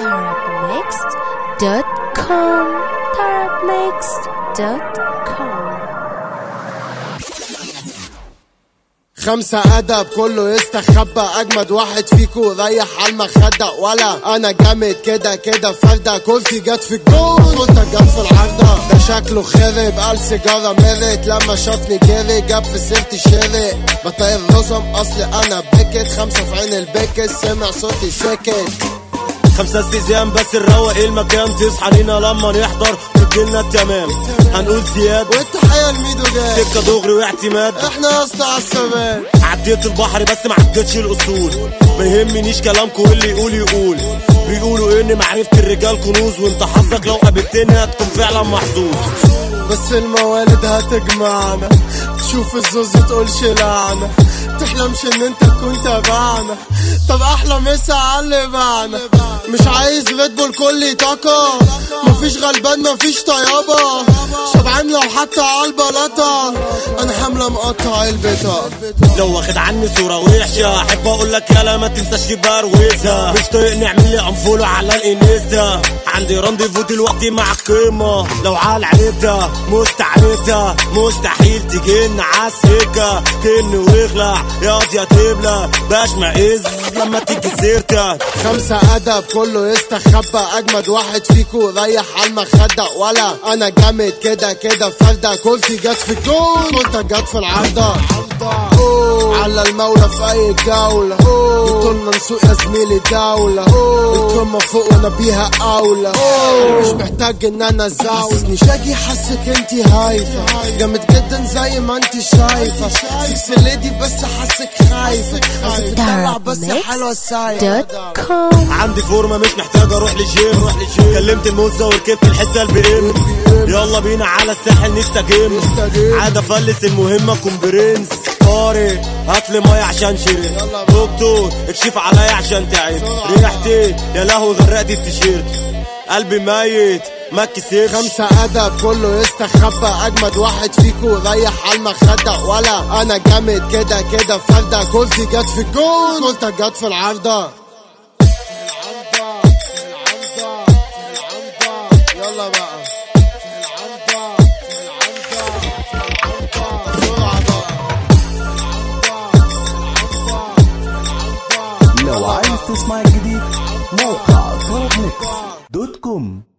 tarabmixed.com tarabmixed.com خمسة أدب كله يستخبى أجمد واحد فيكو ريح على المخدة ولا أنا جامد كده كده فردة كلتي جت في الجول قلت جت في العارضة ده شكله خرب قال سيجارة مرت لما شافني جري جاب في سيرتي شرق بطير رزم أصلي أنا بكت خمسة في عين البكت سمع صوتي سكت خمسة استئذان بس نروق المكان تصحى لينا لما نحضر تجيلنا التمام هنقول زياد والتحية لميدو جاي سكة دغري واعتماد احنا يا اسطى على السمان عديت البحر بس ما عديتش الاصول ما يهمنيش كلامكم واللي يقول يقول بيقولوا ان معرفة الرجال كنوز وانت حظك لو قابلتني هتكون فعلا محظوظ بس الموالد هتجمعنا تشوف الزوز تقولش لعنة تحلمش ان انت تكون تبعنا طب احلى مسا على اللي بعنا مش عايز ريد بول كل طاقة مفيش غلبان مفيش طيابة شبعان لو حتى على البلاطة انا حاملة مقطع البيتا لو واخد عني صورة وحشة احب اقول لك يلا ما تنساش تبروزها مش طايق نعمل لي انفولو على الانستا عندي رانديفو دلوقتي مع القمة لو على عرفتها مستعرفتها مستحيل تجينا عالسكة كن واخلع ياض يا تبلة باش معز لما تيجي سيرتك خمسة أدب كله يستخبى أجمد واحد فيكو ريح على المخدة ولا أنا جامد كده كده فردة كلتي جت في الجول قلت جت في العارضة أوه. على المولى في أي جولة قلنا نسوق يا زميلي دولة القمة فوق وأنا بيها أولى مش محتاج إن أنا أزاول حاسسني شاجي حاسك انتي هايفة جامد جدا زي ما انتي شايفة سكس ليدي بس حاسك خايفة عايزة تدلع بس حلوة سايفة tarabmixed.com عندي فورمه مش محتاج اروح لجيم كلمت الموزه وركبت الحته البي ام يلا بينا على الساحل نستجم نستجم. عادة فلس المهمة كون برنس طارق هاتلي مية عشان شرب دكتور اكشف عليا عشان تعب ريحتي يا لهوي غرقت التيشيرت قلبي ميت ما كسبش خمسة أدب كله يستخبى أجمد واحد فيكو ريح على المخدة ولا أنا جامد كده كده فردة كلتي جت في الجول قلت جت في العارضة يلا بقى لو عايز تسمع الجديد موقع توب ميكس دوت كوم